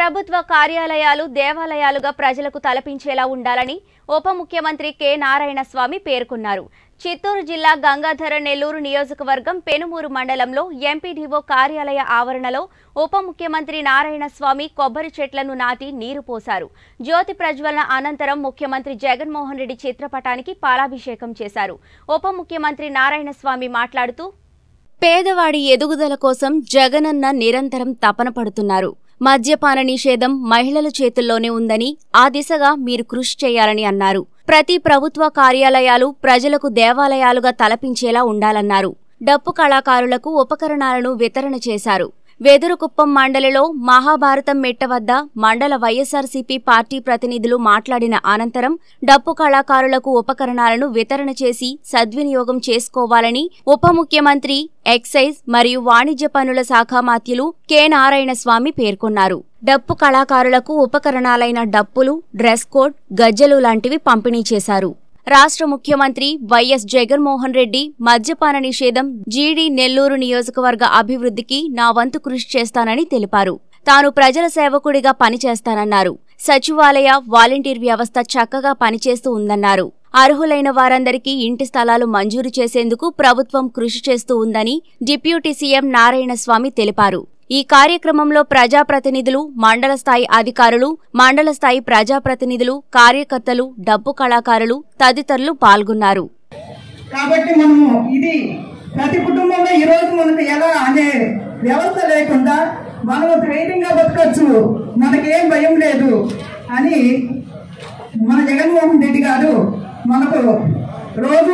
ప్రభుత్వ కార్యాలయాలు దేవాలయాలుగా ప్రజలకు తలపించేలా ఉండాలని ఉప ముఖ్యమంత్రి కె నారాయణ స్వామి పేర్కొన్నారు చిత్తూరు జిల్లా గంగాధర నెల్లూరు నియోజకవర్గం పెనుమూరు మండలంలో ఎంపీడీఓ కార్యాలయ ఆవరణలో ఉప ముఖ్యమంత్రి నారాయణ స్వామి కొబ్బరి చెట్లను నాటి నీరు పోశారు జ్యోతి ప్రజ్వలన అనంతరం ముఖ్యమంత్రి జగన్మోహన్ రెడ్డి చిత్రపటానికి పాలాభిషేకం చేశారు ఉప ముఖ్యమంత్రి నారాయణ స్వామి మాట్లాడుతూ పేదవాడి ఎదుగుదల కోసం జగనన్న నిరంతరం తపన పడుతున్నారు మద్యపాన నిషేధం మహిళల చేతుల్లోనే ఉందని ఆ దిశగా మీరు కృషి చేయాలని అన్నారు ప్రతి ప్రభుత్వ కార్యాలయాలు ప్రజలకు దేవాలయాలుగా తలపించేలా ఉండాలన్నారు డప్పు కళాకారులకు ఉపకరణాలను వితరణ చేశారు వెదురుకుప్పం మండలిలో మహాభారతం మెట్ట వద్ద మండల వైఎస్సార్సీపీ పార్టీ ప్రతినిధులు మాట్లాడిన అనంతరం డప్పు కళాకారులకు ఉపకరణాలను వితరణ చేసి సద్వినియోగం చేసుకోవాలని ఉప ముఖ్యమంత్రి ఎక్సైజ్ మరియు వాణిజ్య పనుల శాఖ మాత్యులు కె నారాయణస్వామి పేర్కొన్నారు డప్పు కళాకారులకు ఉపకరణాలైన డప్పులు డ్రెస్ కోడ్ గజ్జెలు లాంటివి పంపిణీ చేశారు రాష్ట్ర ముఖ్యమంత్రి వైఎస్ జగన్మోహన్ రెడ్డి మద్యపాన నిషేధం జీడీ నెల్లూరు నియోజకవర్గ అభివృద్ధికి నా వంతు కృషి చేస్తానని తెలిపారు తాను ప్రజల సేవకుడిగా పనిచేస్తానన్నారు సచివాలయ వాలంటీర్ వ్యవస్థ చక్కగా పనిచేస్తూ ఉందన్నారు అర్హులైన వారందరికీ ఇంటి స్థలాలు మంజూరు చేసేందుకు ప్రభుత్వం కృషి చేస్తూ ఉందని డిప్యూటీ సీఎం నారాయణస్వామి తెలిపారు ఈ కార్యక్రమంలో ప్రజాప్రతినిధులు మండల స్థాయి అధికారులు మండల స్థాయి ప్రజాప్రతినిధులు కార్యకర్తలు డబ్బు కళాకారులు తదితరులు పాల్గొన్నారు కాబట్టి మనము ఇది ప్రతి కుటుంబంలో ఈ రోజు మనకు ఎలా అనే వ్యవస్థ లేకుండా మనము ధైర్యంగా బతకచ్చు మనకేం భయం లేదు అని మన జగన్మోహన్ రెడ్డి గారు మనకు రోజు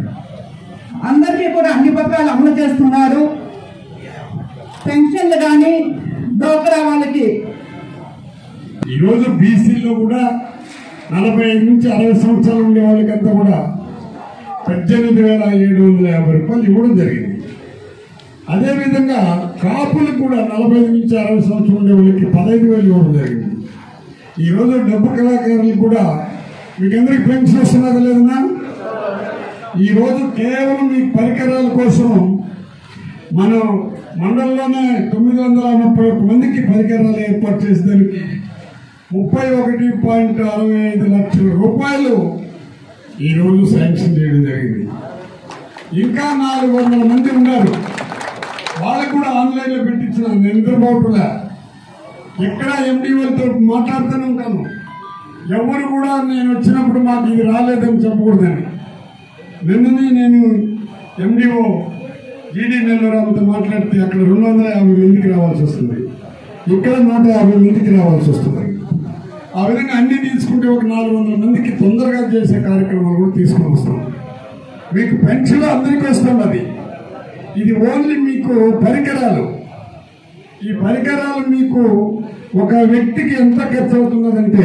అందరికీ కూడా అన్ని పథకాలు అమలు చేస్తున్నారు పెన్షన్లు కానీ డోక్రా వాళ్ళకి ఈరోజు బీసీలో కూడా నలభై ఐదు నుంచి అరవై సంవత్సరాలు ఉండే వాళ్ళకంతా కూడా పద్దెనిమిది వేల ఏడు వందల యాభై రూపాయలు ఇవ్వడం జరిగింది అదేవిధంగా కాపులకు కూడా నలభై ఐదు నుంచి అరవై సంవత్సరాలు ఉండే వాళ్ళకి పదహైదు వేలు ఇవ్వడం జరిగింది ఈరోజు డబ్బు కళాకారులు కూడా మీకు అందరికి పెన్షన్ వస్తున్నదా లేదన్నా ఈరోజు కేవలం మీ పరికరాల కోసం మనం మండలంలోనే తొమ్మిది వందల ముప్పై ఒక్క మందికి పరికరాలు ఏర్పాటు చేసేదానికి ముప్పై ఒకటి పాయింట్ అరవై ఐదు లక్షల రూపాయలు ఈరోజు శాంక్షన్ చేయడం జరిగింది ఇంకా నాలుగు వందల మంది ఉన్నారు వాళ్ళకు కూడా ఆన్లైన్లో పెట్టించిన నిద్రపోవట్లే ఎక్కడ ఎండిఓలతో మాట్లాడుతూనే ఉంటాను ఎవరు కూడా నేను వచ్చినప్పుడు మాకు ఇది రాలేదని చెప్పకూడదని నిన్ననే నేను ఎండిఓ జీడీ నెల్లూరావుతో మాట్లాడితే అక్కడ రెండు వందల యాభై మందికి రావాల్సి వస్తుంది ఇక్కడ నూట యాభై మందికి రావాల్సి వస్తుంది ఆ విధంగా అన్ని తీసుకుంటే ఒక నాలుగు వందల మందికి తొందరగా చేసే కార్యక్రమాలు కూడా తీసుకొని వస్తాం మీకు పెన్షన్ అందరికీ వస్తుంది అది ఇది ఓన్లీ మీకు పరికరాలు ఈ పరికరాలు మీకు ఒక వ్యక్తికి ఎంత ఖర్చు అవుతున్నదంటే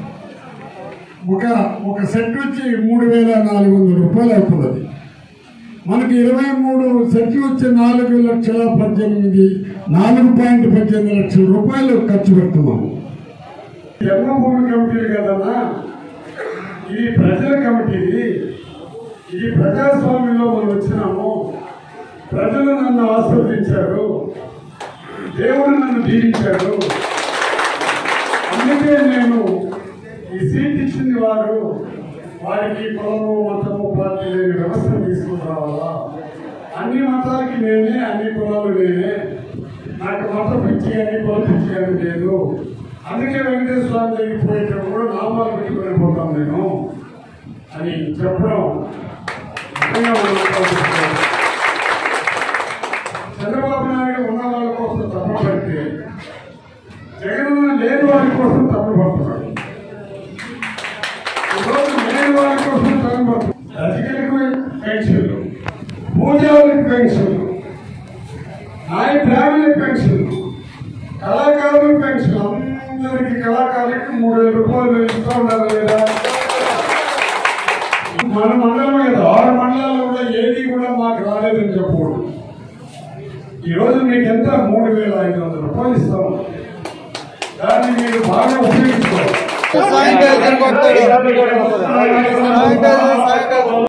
ఒక ఒక సెట్ వచ్చి మూడు వేల నాలుగు వందల రూపాయలు అవుతున్నది మనకి ఇరవై మూడు సెట్లు వచ్చి నాలుగు లక్షల పద్దెనిమిది నాలుగు పాయింట్ పద్దెనిమిది లక్షల రూపాయలు ఖర్చు పెడుతున్నాము జన్మభూమి కమిటీలు కదన్నా ఇది ప్రజల కమిటీది ఇది ప్రజాస్వామ్యంలో మనం వచ్చినాము ప్రజలు నన్ను ఆస్వాదించారు దేవుడు నన్ను దీవించాడు అందుకే నేను ఈ సీట్ ఇచ్చింది వారు వారికి కులము మతము పార్టీ లేని వ్యవస్థ తీసుకుని రావాలా అన్ని మతాలకి నేనే అన్ని కులాలు నేనే నాకు మత పిచ్చి కానీ కుల పిచ్చి కానీ లేదు అందుకే వెంకటేశ్వర స్వామి దగ్గరికి పోయేటప్పుడు కూడా నామాలు పెట్టుకొని పోతాం నేను అని చెప్పడం నిజంగా మనం ఆలోచిస్తున్నాం. చంద్రబాబు నాయుడు ఉన్న వాళ్ళ కోసం తప్పబడితే జగన్ లేని వారి కోసం తప్పబడుతున్నాడు ఈరోజు లేని వారి కోసం తప్పబడుతున్నాడు రజకులకు పెన్షన్లు పూజారులకు పెన్షన్లు నాయ ఫ్యామిలీ పెన్షన్లు కళాకారులకు పెన్షన్ అందరికి కళాకారులకు మూడు వేల రూపాయలు ఇస్తా ఉండాలి లేదా మన మండలం మీద ఆరు మండలాల్లో కూడా ఏది కూడా మాకు రాలేదని చెప్పకూడదు ఈ రోజు మీకు ఎంత మూడు వేల ఐదు వందల రూపాయలు ఇస్తాము దాన్ని మీరు బాగా ఉపయోగించుకోవాలి సాయంకాలం సరిపోతాడు సాయంకాలం సాయంకాలం